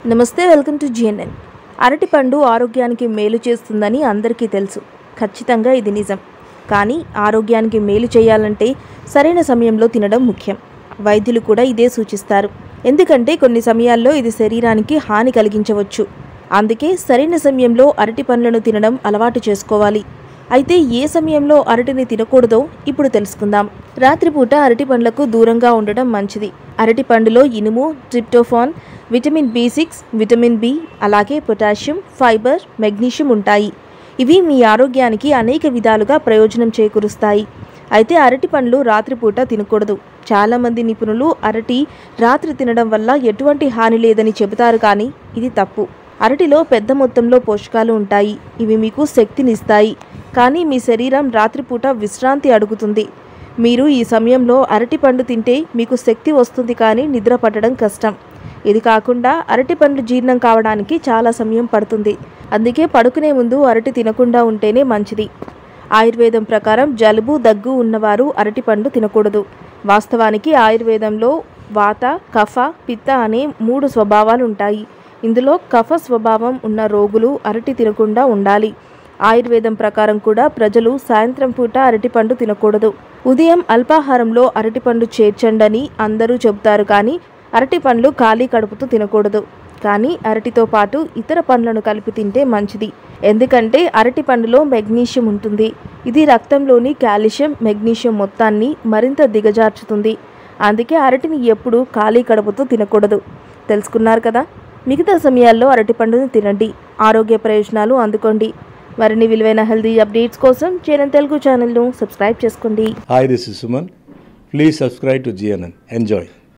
నమస్తే welcome to GNN అరటిపండు ఆరోగ్యానికి మేలు చేస్తుందని అందరికీ తెలుసు ఖచ్చితంగా ఇది నిజం కానీ ఆరోగ్యానికి మేలు చేయాలంటే సరైన సమయంలో తినడం ముఖ్యం వైద్యులు కూడా ఇదే సూచిస్తారు ఎందుకంటే కొన్ని సమయాల్లో ఇది శరీరానికి హాని కలిగించవచ్చు అందుకే సరైన సమయంలో అరటి పండ్లను తినడం అలవాటు చేసుకోవాలి అయితే ఏ సమయంలో అరటిని తినకూడదో ఇప్పుడు తెలుసుకుందాం రాత్రిపూట అరటి పండ్లకు దూరంగా ఉండడం మంచిది అరటి పండులో ఇనుము tryptophan vitamin B six vitamin B అలాగే పొటాషియం ఫైబర్ మెగ్నీషియం ఉంటాయి ఇవి మీ ఆరోగ్యానికి అనేక విధాలుగా ప్రయోజనం చేకూరుస్తాయి అయితే అరటి పండ్లు రాత్రిపూట తినకూడదు చాలామంది నిపుణులు అరటి రాత్రి తినడం వల్ల ఎటువంటి హాని లేదని చెబుతారు కానీ ఇది తప్పు అరటిలో పెద్ద మొత్తంలో పోషకాలు ఉంటాయి ఇవి మీకు శక్తినిస్తాయి కానీ మీ శరీరం రాత్రిపూట విశ్రాంతి అడుగుతుంది మీరు ఈ సమయంలో అరటి పండు తింటే మీకు శక్తి వస్తుంది కానీ నిద్ర పట్టడం కష్టం ఇది కాకుండా అరటి పండ్లు జీర్ణం కావడానికి చాలా సమయం పడుతుంది అందుకే పడుకునే ముందు అరటి తినకుండా ఉంటేనే మంచిది ఆయుర్వేదం ప్రకారం జలుబు దగ్గు ఉన్నవారు అరటిపండు తినకూడదు వాస్తవానికి ఆయుర్వేదంలో వాత కఫ పిత్త అనే మూడు స్వభావాలు ఉంటాయి ఇందులో కఫ స్వభావం ఉన్న రోగులు అరటి తినకుండా ఉండాలి ఆయుర్వేదం ప్రకారం కూడా ప్రజలు సాయంత్రం పూట అరటిపండు తినకూడదు ఉదయం అల్పాహారంలో అరటిపండు చేర్చండని అందరూ చెబుతారు కానీ అరటి పండ్లు ఖాళీ కడుపుతో తినకూడదు కానీ అరటితో పాటు ఇతర పండ్లను కలిపి తింటే మంచిది ఎందుకంటే అరటి పండులో మెగ్నీషియం ఉంటుంది ఇది రక్తంలోని కాల్షియం మెగ్నీషియం మొత్తాన్ని మరింత దిగజార్చుతుంది అందుకే అరటిని ఎప్పుడూ ఖాళీ కడుపుతో తినకూడదు తెలుసుకున్నారు కదా మిగతా సమయాల్లో అరటిపండుని తినండి ఆరోగ్య ప్రయోజనాలు అందుకోండి మరిన్ని విలువైన హెల్దీ అప్డేట్స్ కోసం చేరన్ తెలుగు ఛానల్ను సబ్స్క్రైబ్ చేసుకోండి Hi, this is Suman. Please subscribe to GNN. Enjoy.